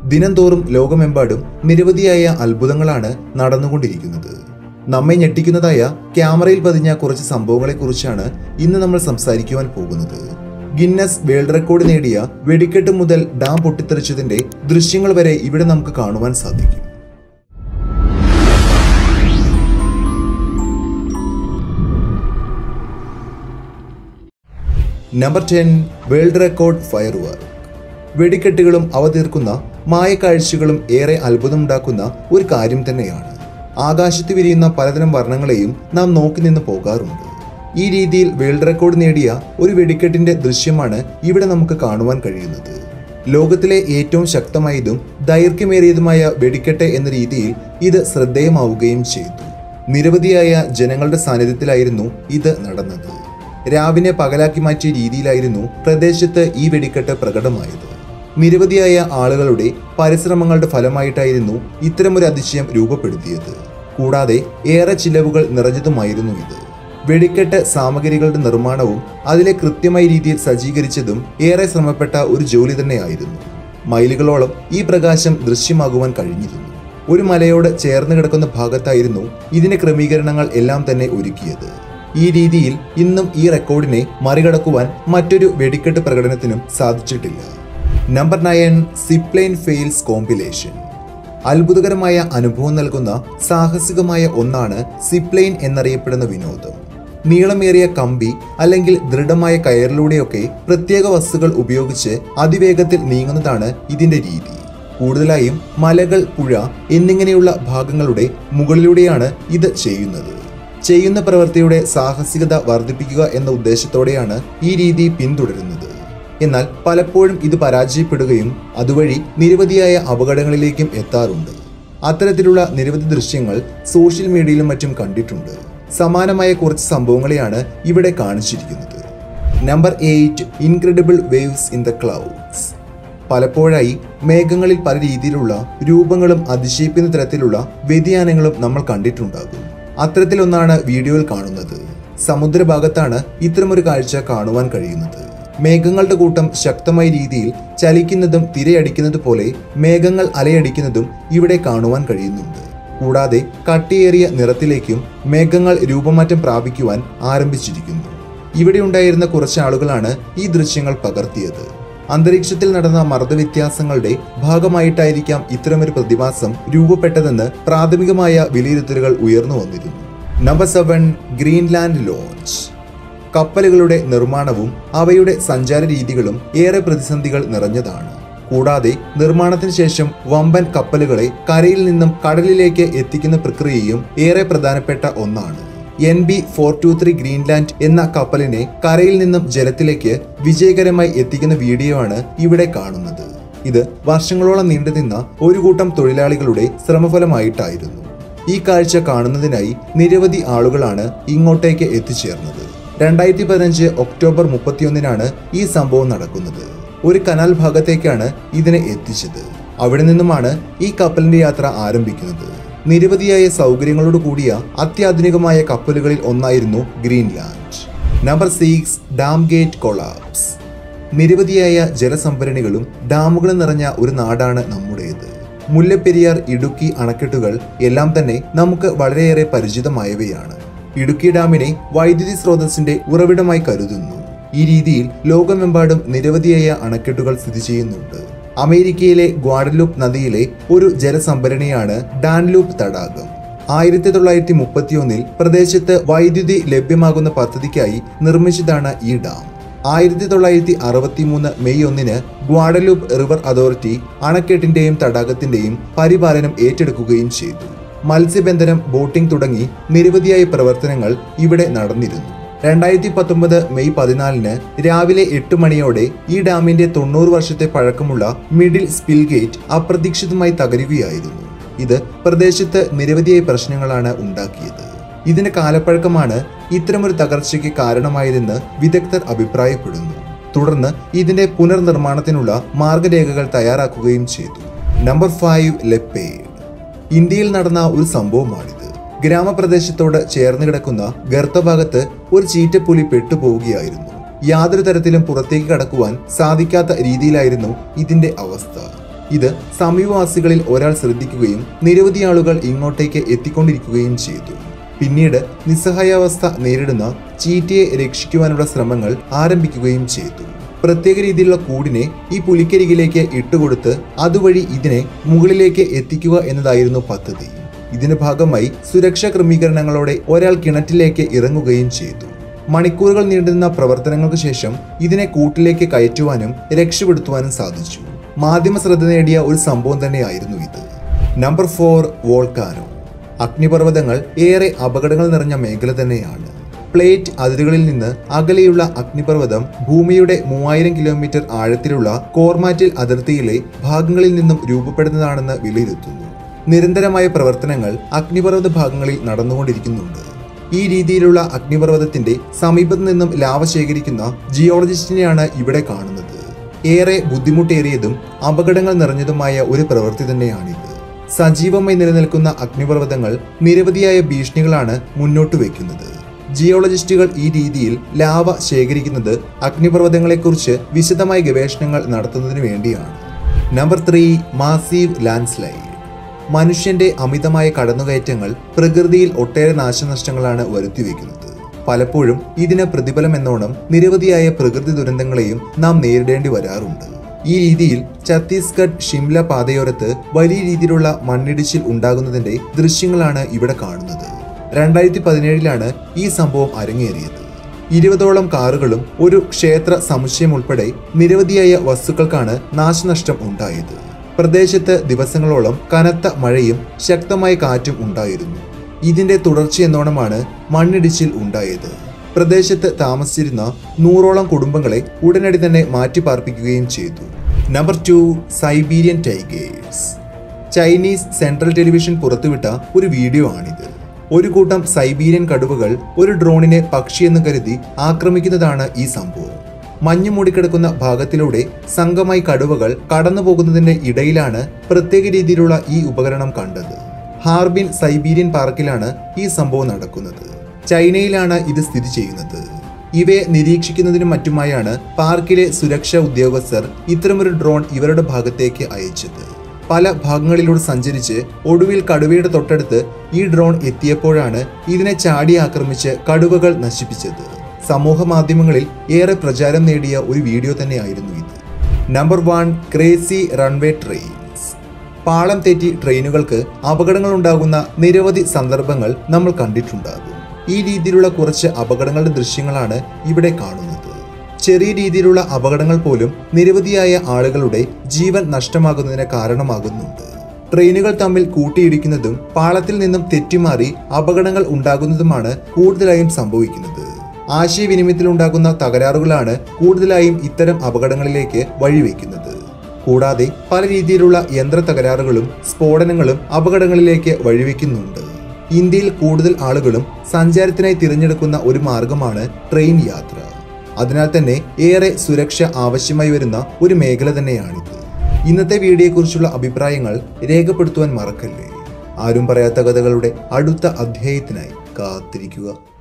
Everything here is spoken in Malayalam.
ദിനംതോറും ലോകമെമ്പാടും നിരവധിയായ അത്ഭുതങ്ങളാണ് നടന്നുകൊണ്ടിരിക്കുന്നത് നമ്മെ ഞെട്ടിക്കുന്നതായ ക്യാമറയിൽ പതിഞ്ഞ കുറച്ച് സംഭവങ്ങളെക്കുറിച്ചാണ് ഇന്ന് നമ്മൾ സംസാരിക്കുവാൻ പോകുന്നത് ഗിന്നസ് വേൾഡ് റെക്കോർഡ് നേടിയ വെടിക്കെട്ട് മുതൽ ഡാം പൊട്ടിത്തെറിച്ചതിന്റെ ദൃശ്യങ്ങൾ വരെ ഇവിടെ നമുക്ക് കാണുവാൻ സാധിക്കും number ten world record firework വെടിക്കെട്ടുകളും അവ തീർക്കുന്ന മായക്കാഴ്ചകളും ഏറെ അത്ഭുതമുണ്ടാക്കുന്ന ഒരു കാര്യം തന്നെയാണ് ആകാശത്ത് വിരിയുന്ന പലതരം വർണ്ണങ്ങളെയും നാം നോക്കി നിന്ന് പോകാറുണ്ട് ഈ രീതിയിൽ വേൾഡ് റെക്കോർഡ് നേടിയ ഒരു വെടിക്കെട്ടിന്റെ ദൃശ്യമാണ് ഇവിടെ നമുക്ക് കാണുവാൻ കഴിയുന്നത് ലോകത്തിലെ ഏറ്റവും ശക്തമായതും ദൈർഘ്യമേറിയതുമായ വെടിക്കെട്ട് എന്ന രീതിയിൽ ഇത് ശ്രദ്ധേയമാവുകയും ചെയ്തു നിരവധിയായ ജനങ്ങളുടെ സാന്നിധ്യത്തിലായിരുന്നു ഇത് നടന്നത് രാവിനെ പകലാക്കി മാറ്റിയ രീതിയിലായിരുന്നു പ്രദേശത്ത് ഈ വെടിക്കെട്ട് പ്രകടമായത് നിരവധിയായ ആളുകളുടെ പരിശ്രമങ്ങളുടെ ഫലമായിട്ടായിരുന്നു ഇത്തരമൊരു അതിശയം രൂപപ്പെടുത്തിയത് കൂടാതെ ഏറെ ചിലവുകൾ നിറഞ്ഞതുമായിരുന്നു ഇത് വെടിക്കെട്ട് സാമഗ്രികളുടെ നിർമ്മാണവും അതിലെ കൃത്യമായ രീതിയിൽ സജ്ജീകരിച്ചതും ഏറെ ശ്രമപ്പെട്ട ഒരു ജോലി തന്നെയായിരുന്നു മൈലുകളോളം ഈ പ്രകാശം ദൃശ്യമാകുവാൻ കഴിഞ്ഞിരുന്നു ഒരു മലയോട് ചേർന്ന് കിടക്കുന്ന ഭാഗത്തായിരുന്നു ഇതിന്റെ ക്രമീകരണങ്ങൾ എല്ലാം തന്നെ ഒരുക്കിയത് ഈ രീതിയിൽ ഇന്നും ഈ റെക്കോർഡിനെ മറികടക്കുവാൻ മറ്റൊരു വെടിക്കെട്ട് പ്രകടനത്തിനും സാധിച്ചിട്ടില്ല number nine zipline fails compilation അത്ഭുതകരമായ അനുഭവം നൽകുന്ന സാഹസികമായ ഒന്നാണ് സിപ്ലൈൻ എന്നറിയപ്പെടുന്ന വിനോദം നീളമേറിയ കമ്പി അല്ലെങ്കിൽ ദൃഢമായ കയറിലൂടെയൊക്കെ പ്രത്യേക വസ്തുക്കൾ ഉപയോഗിച്ച് അതിവേഗത്തിൽ നീങ്ങുന്നതാണ് ഇതിന്റെ രീതി കൂടുതലായും മലകൾ പുഴ എന്നിങ്ങനെയുള്ള ഭാഗങ്ങളുടെ മുകളിലൂടെയാണ് ഇത് ചെയ്യുന്നത് ചെയ്യുന്ന പ്രവൃത്തിയുടെ സാഹസികത വർദ്ധിപ്പിക്കുക എന്ന ഉദ്ദേശത്തോടെയാണ് ഈ രീതി പിന്തുടരുന്നത് എന്നാൽ പലപ്പോഴും ഇത് പരാജയപ്പെടുകയും അതുവഴി നിരവധിയായ അപകടങ്ങളിലേക്കും എത്താറുണ്ട് അത്തരത്തിലുള്ള നിരവധി ദൃശ്യങ്ങൾ സോഷ്യൽ മീഡിയയിലും മറ്റും കണ്ടിട്ടുണ്ട് സമാനമായ കുറച്ച് സംഭവങ്ങളെയാണ് ഇവിടെ കാണിച്ചിരിക്കുന്നത് number eight incredible waves in the clouds പലപ്പോഴായി മേഘങ്ങളിൽ പല രീതിയിലുള്ള രൂപങ്ങളും അതിശയിക്കുന്ന തരത്തിലുള്ള വ്യതിയാനങ്ങളും നമ്മൾ കണ്ടിട്ടുണ്ടാകും അത്തരത്തിലൊന്നാണ് വീഡിയോയിൽ കാണുന്നത് സമുദ്രഭാഗത്താണ് ഇത്തരമൊരു കാഴ്ച കാണുവാൻ കഴിയുന്നത് മേഘങ്ങളുടെ കൂട്ടം ശക്തമായ രീതിയിൽ ചലിക്കുന്നതും തിരയടിക്കുന്നത് പോലെ മേഘങ്ങൾ അലയടിക്കുന്നതും ഇവിടെ കാണുവാൻ കഴിയുന്നുണ്ട് കൂടാതെ കട്ടിയേറിയ നിറത്തിലേക്കും മേഘങ്ങൾ രൂപമാറ്റം പ്രാപിക്കുവാൻ ആരംഭിച്ചിരിക്കുന്നു ഇവിടെ ഉണ്ടായിരുന്ന കുറച്ച് ആളുകളാണ് ഈ ദൃശ്യങ്ങൾ പകർത്തിയത് അന്തരീക്ഷത്തിൽ നടന്ന മർദ്ദവ്യത്യാസങ്ങളുടെ ഭാഗമായിട്ടായിരിക്കാം ഇത്തരമൊരു പ്രതിഭാസം രൂപപ്പെട്ടതെന്ന് പ്രാഥമികമായ വിലയിരുത്തലുകൾ ഉയർന്നു വന്നിരുന്നു നമ്പർ സെവൻ ഗ്രീൻലാൻഡ് ലോഞ്ച് കപ്പലുകളുടെ നിർമ്മാണവും അവയുടെ സഞ്ചാര രീതികളും ഏറെ പ്രതിസന്ധികൾ നിറഞ്ഞതാണ് കൂടാതെ നിർമ്മാണത്തിന് ശേഷം വമ്പൻ കപ്പലുകളെ കരയിൽ നിന്നും കടലിലേക്ക് എത്തിക്കുന്ന പ്രക്രിയയും ഏറെ പ്രധാനപ്പെട്ട ഒന്നാണ് N B four two three Greenland എന്ന കപ്പലിനെ കരയിൽ നിന്നും ജലത്തിലേക്ക് വിജയകരമായി എത്തിക്കുന്ന വീഡിയോ ആണ് ഇവിടെ കാണുന്നത് ഇത് വർഷങ്ങളോളം നീണ്ടുനിന്ന ഒരു കൂട്ടം തൊഴിലാളികളുടെ ശ്രമഫലമായിട്ടായിരുന്നു ഈ കാഴ്ച കാണുന്നതിനായി നിരവധി ആളുകളാണ് ഇങ്ങോട്ടേക്ക് എത്തിച്ചേർന്നത് രണ്ടായിരത്തി പതിനഞ്ച് ഒക്ടോബർ മുപ്പത്തിയൊന്നിനാണ് ഈ സംഭവം നടക്കുന്നത് ഒരു കനാൽ ഭാഗത്തേക്കാണ് ഇതിനെ എത്തിച്ചത് അവിടെ നിന്നുമാണ് ഈ കപ്പലിന്റെ യാത്ര ആരംഭിക്കുന്നത് നിരവധിയായ സൗകര്യങ്ങളോട് കൂടിയ അത്യാധുനികമായ കപ്പലുകളിൽ ഒന്നായിരുന്നു Greenland number six dam gate collapse നിരവധിയായ ജലസംഭരണികളും ഡാമുകളും നിറഞ്ഞ ഒരു നാടാണ് നമ്മുടേത് മുല്ലപ്പെരിയാർ ഇടുക്കി അണക്കെട്ടുകൾ എല്ലാം തന്നെ നമുക്ക് വളരെയേറെ പരിചിതമായവയാണ് ഇടുക്കി ഡാമിനെ വൈദ്യുതി സ്രോതസ്സിന്റെ ഉറവിടമായി കരുതുന്നു ഈ രീതിയിൽ ലോകമെമ്പാടും നിരവധിയായ അണക്കെട്ടുകൾ സ്ഥിതി ചെയ്യുന്നുണ്ട് അമേരിക്കയിലെ ഗ്വാഡലൂപ്പ് നദിയിലെ ഒരു ജലസംഭരണിയാണ് ഡാൻലൂപ്പ് തടാകം ആയിരത്തി തൊള്ളായിരത്തി മുപ്പത്തിയൊന്നിൽ പ്രദേശത്ത് വൈദ്യുതി ലഭ്യമാകുന്ന പദ്ധതിക്കായി നിർമ്മിച്ചതാണ് ഈ ഡാം ആയിരത്തി തൊള്ളായിരത്തി അറുപത്തി മൂന്ന് മെയ് ഒന്നിന് ഗ്വാഡലൂപ്പ് റിവർ അതോറിറ്റി അണക്കെട്ടിന്റെയും തടാകത്തിന്റെയും പരിപാലനം ഏറ്റെടുക്കുകയും ചെയ്തു മത്സ്യബന്ധനം ബോട്ടിംഗ് തുടങ്ങി നിരവധിയായ പ്രവർത്തനങ്ങൾ ഇവിടെ നടന്നിരുന്നു രണ്ടായിരത്തി പത്തൊമ്പത് മെയ് പതിനാലിന് രാവിലെ എട്ട് മണിയോടെ ഈ ഡാമിന്റെ തൊണ്ണൂറ് വർഷത്തെ പഴക്കമുള്ള മിഡിൽ സ്പിൽ ഗേറ്റ് അപ്രതീക്ഷിതമായി തകരുകയായിരുന്നു ഇത് പ്രദേശത്ത് നിരവധിയായ പ്രശ്നങ്ങളാണ് ഉണ്ടാക്കിയത് ഇതിന്റെ കാലപ്പഴക്കമാണ് ഇത്തരമൊരു തകർച്ചയ്ക്ക് കാരണമായതെന്ന് വിദഗ്ധർ അഭിപ്രായപ്പെടുന്നു തുടർന്ന് ഇതിന്റെ പുനർനിർമ്മാണത്തിനുള്ള മാർഗരേഖകൾ തയ്യാറാക്കുകയും ചെയ്തു നമ്പർ ഫൈവ് ലെപ്പേഡ് ഇന്ത്യയിൽ നടന്ന ഒരു സംഭവമാണിത് ഗ്രാമപ്രദേശത്തോട് ചേർന്ന് കിടക്കുന്ന ഗർത്തഭാഗത്ത് ഒരു ചീറ്റപ്പുലി പെട്ടുപോവുകയായിരുന്നു യാതൊരു തരത്തിലും പുറത്തേക്ക് കടക്കുവാൻ സാധിക്കാത്ത രീതിയിലായിരുന്നു ഇതിന്റെ അവസ്ഥ ഇത് സമീപവാസികളിൽ ഒരാൾ ശ്രദ്ധിക്കുകയും നിരവധി ആളുകൾ ഇങ്ങോട്ടേക്ക് എത്തിക്കൊണ്ടിരിക്കുകയും ചെയ്തു പിന്നീട് നിസ്സഹായാവസ്ഥ നേരിടുന്ന ചീറ്റയെ രക്ഷിക്കുവാനുള്ള ശ്രമങ്ങൾ ആരംഭിക്കുകയും ചെയ്തു പ്രത്യേക രീതിയിലുള്ള കൂടിനെ ഈ പുലിക്കരികിലേക്ക് ഇട്ടുകൊടുത്ത് അതുവഴി ഇതിനെ മുകളിലേക്ക് എത്തിക്കുക എന്നതായിരുന്നു പദ്ധതി ഇതിന്റെ ഭാഗമായി സുരക്ഷാ ക്രമീകരണങ്ങളോടെ ഒരാൾ കിണറ്റിലേക്ക് ഇറങ്ങുകയും ചെയ്തു മണിക്കൂറുകൾ നീണ്ടുന്ന പ്രവർത്തനങ്ങൾക്ക് ശേഷം ഇതിനെ കൂട്ടിലേക്ക് കയറ്റുവാനും രക്ഷപ്പെടുത്തുവാനും സാധിച്ചു മാധ്യമ ശ്രദ്ധ നേടിയ ഒരു സംഭവം തന്നെയായിരുന്നു ഇത് നമ്പർ ഫോർ വോൾക്കാനോ അഗ്നിപർവ്വതങ്ങൾ ഏറെ അപകടങ്ങൾ നിറഞ്ഞ മേഖല തന്നെയാണ് പ്ലേറ്റ് അതിരുകളിൽ നിന്ന് അകലെയുള്ള അഗ്നിപർവ്വതം ഭൂമിയുടെ മൂവായിരം കിലോമീറ്റർ ആഴത്തിലുള്ള കോർമാറ്റിൽ അതിർത്തിയിലെ ഭാഗങ്ങളിൽ നിന്നും രൂപപ്പെടുന്നതാണെന്ന് വിലയിരുത്തുന്നു നിരന്തരമായ പ്രവർത്തനങ്ങൾ അഗ്നിപർവ്വത ഭാഗങ്ങളിൽ നടന്നുകൊണ്ടിരിക്കുന്നുണ്ട് ഈ രീതിയിലുള്ള അഗ്നിപർവ്വതത്തിന്റെ സമീപത്ത് നിന്നും ലാവ ശേഖരിക്കുന്ന ജിയോളജിസ്റ്റിനെയാണ് ഇവിടെ കാണുന്നത് ഏറെ ബുദ്ധിമുട്ടേറിയതും അപകടങ്ങൾ നിറഞ്ഞതുമായ ഒരു പ്രവൃത്തി തന്നെയാണിത് സജീവമായി നിലനിൽക്കുന്ന അഗ്നിപർവ്വതങ്ങൾ നിരവധിയായ ഭീഷണികളാണ് മുന്നോട്ട് വയ്ക്കുന്നത് ജിയോളജിസ്റ്റുകൾ ഈ രീതിയിൽ ലാവ ശേഖരിക്കുന്നത് അഗ്നിപർവ്വതങ്ങളെക്കുറിച്ച് വിശദമായ ഗവേഷണങ്ങൾ നടത്തുന്നതിന് വേണ്ടിയാണ് നമ്പർ ത്രീ മാസീവ് ലാൻഡ്സ്ലൈഡ് മനുഷ്യന്റെ അമിതമായ കടന്നുകയറ്റങ്ങൾ പ്രകൃതിയിൽ ഒട്ടേറെ നാശനഷ്ടങ്ങളാണ് വരുത്തിവെക്കുന്നത് പലപ്പോഴും ഇതിന് പ്രതിഫലം എന്നോണം നിരവധിയായ പ്രകൃതി ദുരന്തങ്ങളെയും നാം നേരിടേണ്ടി വരാറുണ്ട് ഈ രീതിയിൽ ഛത്തീസ്ഗഡ് ഷിംല പാതയോരത്ത് വലിയ രീതിയിലുള്ള മണ്ണിടിച്ചിൽ ഉണ്ടാകുന്നതിന്റെ ദൃശ്യങ്ങളാണ് ഇവിടെ കാണുന്നത് രണ്ടായിരത്തി പതിനേഴിലാണ് ഈ സംഭവം അരങ്ങേറിയത് ഇരുപതോളം കാറുകളും ഒരു ക്ഷേത്ര സമുച്ചയം ഉൾപ്പെടെ നിരവധിയായ വസ്തുക്കൾക്കാണ് നാശനഷ്ടം ഉണ്ടായത് പ്രദേശത്ത് ദിവസങ്ങളോളം കനത്ത മഴയും ശക്തമായ കാറ്റും ഉണ്ടായിരുന്നു ഇതിന്റെ തുടർച്ചയെന്നോണമാണ് മണ്ണിടിച്ചിൽ ഉണ്ടായത് പ്രദേശത്ത് താമസിച്ചിരുന്ന നൂറോളം കുടുംബങ്ങളെ ഉടനടി തന്നെ മാറ്റിപ്പാർപ്പിക്കുകയും ചെയ്തു number two Siberian tigers Chinese central television പുറത്തുവിട്ട ഒരു വീഡിയോ ആണിത് ഒരു കൂട്ടം സൈബീരിയൻ കടുവകൾ ഒരു ഡ്രോണിനെ പക്ഷിയെന്ന് കരുതി ആക്രമിക്കുന്നതാണ് ഈ സംഭവം മഞ്ഞു മൂടിക്കിടക്കുന്ന ഭാഗത്തിലൂടെ സംഘമായി കടുവകൾ കടന്നു പോകുന്നതിന്റെ ഇടയിലാണ് പ്രത്യേക രീതിയിലുള്ള ഈ ഉപകരണം കണ്ടത് ഹാർബിൻ സൈബീരിയൻ പാർക്കിലാണ് ഈ സംഭവം നടക്കുന്നത് ചൈനയിലാണ് ഇത് സ്ഥിതി ചെയ്യുന്നത് ഇവയെ നിരീക്ഷിക്കുന്നതിനും മറ്റുമായാണ് പാർക്കിലെ സുരക്ഷാ ഉദ്യോഗസ്ഥർ ഇത്തരമൊരു ഡ്രോൺ ഇവരുടെ ഭാഗത്തേക്ക് അയച്ചത് പല ഭാഗങ്ങളിലൂടെ സഞ്ചരിച്ച് ഒടുവിൽ കടുവയുടെ തൊട്ടടുത്ത് ഈ ഡ്രോൺ എത്തിയപ്പോഴാണ് ഇതിനെ ചാടി ആക്രമിച്ച് കടുവകൾ നശിപ്പിച്ചത് സമൂഹ മാധ്യമങ്ങളിൽ ഏറെ പ്രചാരം നേടിയ ഒരു വീഡിയോ തന്നെയായിരുന്നു ഇത് number one crazy runway trains പാളം തെറ്റി ട്രെയിനുകൾക്ക് അപകടങ്ങൾ ഉണ്ടാകുന്ന നിരവധി സന്ദർഭങ്ങൾ നമ്മൾ കണ്ടിട്ടുണ്ടാകും ഈ രീതിയിലുള്ള കുറച്ച് അപകടങ്ങളുടെ ദൃശ്യങ്ങളാണ് ഇവിടെ കാണുന്നത് ചെറിയ രീതിയിലുള്ള അപകടങ്ങൾ പോലും നിരവധിയായ ആളുകളുടെ ജീവൻ നഷ്ടമാകുന്നതിന് കാരണമാകുന്നുണ്ട് ട്രെയിനുകൾ തമ്മിൽ കൂട്ടിയിടിക്കുന്നതും പാളത്തിൽ നിന്നും തെറ്റിമാറി അപകടങ്ങൾ ഉണ്ടാകുന്നതുമാണ് കൂടുതലായും സംഭവിക്കുന്നത് ആശയവിനിമയത്തിലുണ്ടാകുന്ന തകരാറുകളാണ് കൂടുതലായും ഇത്തരം അപകടങ്ങളിലേക്ക് വഴിവെക്കുന്നത് കൂടാതെ പല രീതിയിലുള്ള യന്ത്ര തകരാറുകളും സ്ഫോടനങ്ങളും അപകടങ്ങളിലേക്ക് വഴിവെക്കുന്നുണ്ട് ഇന്ത്യയിൽ കൂടുതൽ ആളുകളും സഞ്ചാരത്തിനായി തിരഞ്ഞെടുക്കുന്ന ഒരു മാർഗമാണ് ട്രെയിൻ യാത്ര അതിനാൽ തന്നെ ഏറെ സുരക്ഷ ആവശ്യമായി വരുന്ന ഒരു മേഖല തന്നെയാണിത് ഇന്നത്തെ വീഡിയോയെക്കുറിച്ചുള്ള അഭിപ്രായങ്ങൾ രേഖപ്പെടുത്തുവാൻ മറക്കല്ലേ ആരും പറയാത്ത കഥകളുടെ അടുത്ത അധ്യായത്തിനായി കാത്തിരിക്കുക